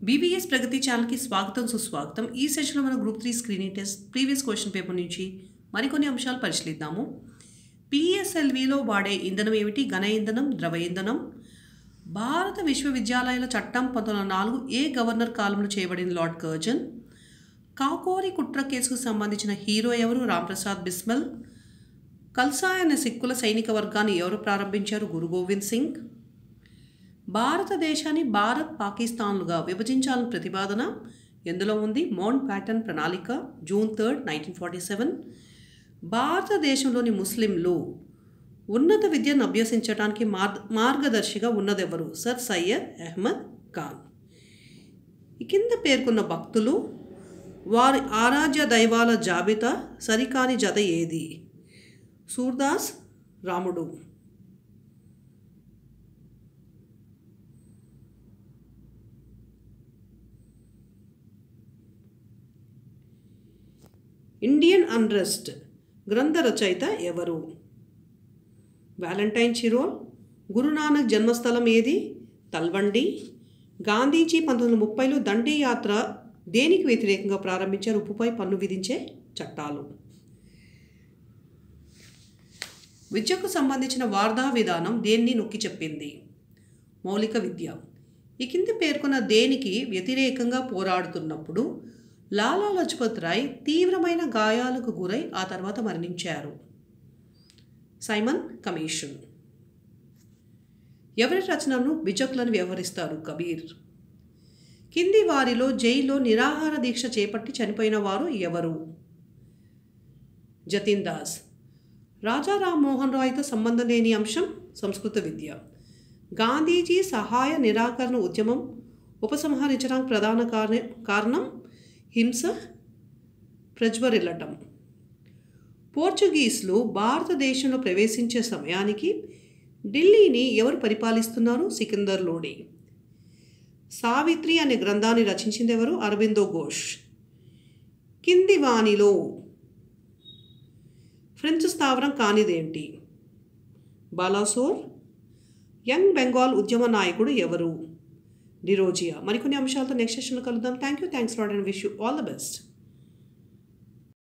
BBS ప్రగతి ఛానల్కి స్వాగతం సుస్వాగతం ఈ సెషన్లో మన group three screening test previous question paper నుంచి మరికొన్ని అంశాలు పరిశీలిద్దాము పిఎస్ఎల్విలో వాడే ఇంధనం ఏమిటి ఘన ఇంధనం ద్రవ ఇంధనం భారత విశ్వవిద్యాలయాల చట్టం పంతొమ్మిది వందల నాలుగు ఏ గవర్నర్ కాలంలో చేయబడిన లార్డ్ కర్జన్ కాకోరి కుట్ర కేసుకు సంబంధించిన హీరో ఎవరు రాంప్రసాద్ బిస్మల్ కల్సా అనే సిక్కుల సైనిక వర్గాన్ని ఎవరు ప్రారంభించారు గురు గోవింద్ సింగ్ భారతదేశాన్ని భారత్ పాకిస్తాన్లుగా విభజించాలని ప్రతిపాదన ఎందులో ఉంది మౌంట్ ప్యాటర్న్ ప్రణాళిక June third nineteen forty seven భారతదేశంలోని ముస్లింలు ఉన్నత విద్యను అభ్యసించడానికి మార్ మార్గదర్శిగా ఉన్నదెవరు సర్ సయ్యద్ అహ్మద్ ఖాన్ ఈ కింద పేర్కొన్న భక్తులు వారి ఆరాధ్య దైవాల జాబితా సరికాని జత ఏది సూర్దాస్ రాముడు ఇండియన్ అన్రెస్ట్ గ్రంథ రచయిత ఎవరు వ్యాలంటైన్ చిరోల్ గురునానక్ జన్మస్థలం ఏది తల్వండి గాంధీజీ పంతొమ్మిది వందల ముప్పైలో దండి యాత్ర దేనికి వ్యతిరేకంగా ప్రారంభించారు ఉప్పుపై పన్ను విధించే చట్టాలు విద్యకు సంబంధించిన వార్దా విధానం దేన్ని నొక్కి చెప్పింది మౌలిక విద్య ఈ కింద పేర్కొన్న దేనికి వ్యతిరేకంగా పోరాడుతున్నప్పుడు లాలా లజపత్ రాయ్ తీవ్రమైన గాయాలకు గురై ఆ తర్వాత మరణించారు సైమన్ కమిషన్ ఎవరి రచనను బిజకులను వ్యవహరిస్తారు కబీర్ కింది వారిలో జైల్లో నిరాహార దీక్ష చేపట్టి చనిపోయిన వారు ఎవరు జతిన్ దాస్ రాజా రామ్మోహన్ రాయ్తో సంబంధం లేని అంశం సంస్కృత విద్య గాంధీజీ సహాయ నిరాకరణ ఉద్యమం ఉపసంహరించడానికి ప్రధాన కారణ కారణం హింస ప్రజ్వరిల్లటం పోర్చుగీస్లు భారతదేశంలో ప్రవేశించే సమయానికి ఢిల్లీని ఎవరు పరిపాలిస్తున్నారు సికిందర్ లోడి సావిత్రి అనే గ్రంథాన్ని రచించింది ఎవరు అరవిందో ఘోష్ కింది వాణిలో ఫ్రెంచ్ స్థావరం కానిదేంటి బాలాసోర్ యంగ్ బెంగాల్ ఉద్యమ నాయకుడు ఎవరు డిరోజియా మరికొన్ని అంశాలతో నెక్స్ట్ సెషన్లో కలుద్దాం thank you thanks for and wish you all the best